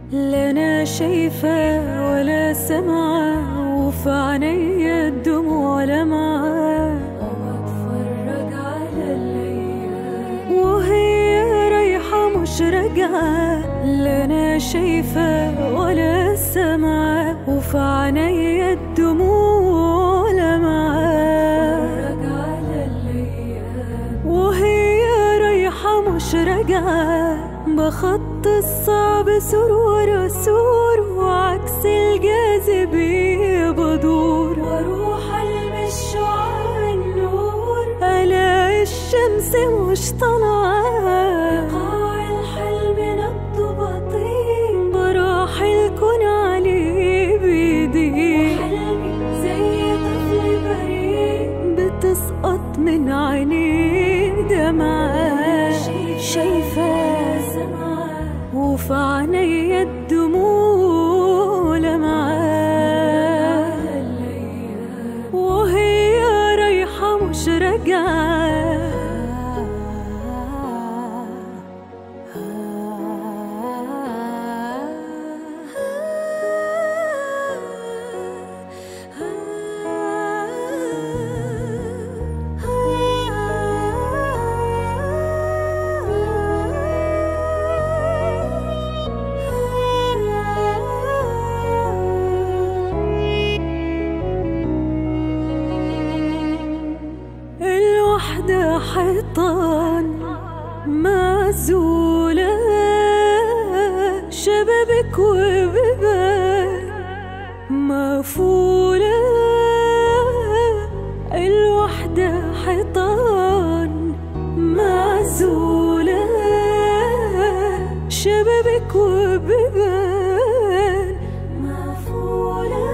لا انا شايفة ولا سمعة وفي عينيا الدموع لمعة وبتفرج على الليالي وهي رايحة مش راجعة لا انا شايفة ولا سمعة وفي عينيا الدموع لمعة وهي رايحة مش راجعة بخط الصعب سور ورا سور وعكس الجاذبية بدور واروح المش شعاع النور الاقي الشمس مش طالعة قاع الحلم نبض بطيء براح الكون عليه بيدي وحلمي زي طفل بريء بتسقط من عينيه دمعة شايفة وفي عينيا الدموع لمعة وهي رايحة مش راجعة الوحدة حيطان معزولة شبابك وبيبان مقفولة الوحدة حيطان معزولة شبابك وبيبان مقفولة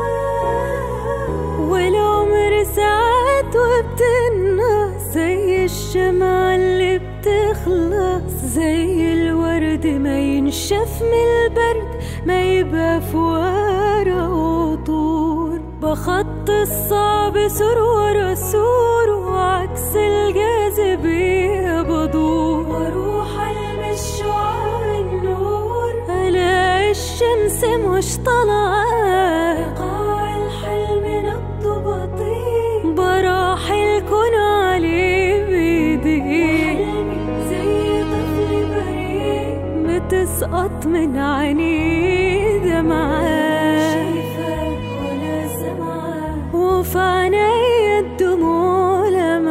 والعمر ساعات وبتنقص زي الشمعة اللي بتخلص زي الورد ما ينشف من البرد ما يبقى في ورا وطور بخط الصعب سور ورا سور وعكس الجاذبية بدور واروح المش شعاع النور الاقي الشمس مش طالعة قاع الحلم نبض بطيء براح الكون عليه بيدي زي طفل بريء بتسقط من عينيه دمعة ولا سمعة وفي عينيا الدموع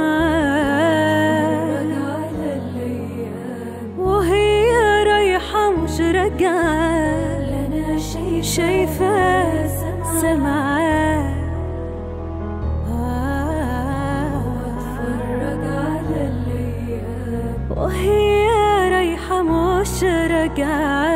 لمعة وهي رايحة مش راجعة شايفة سمعة وهي رايحة مش راجعة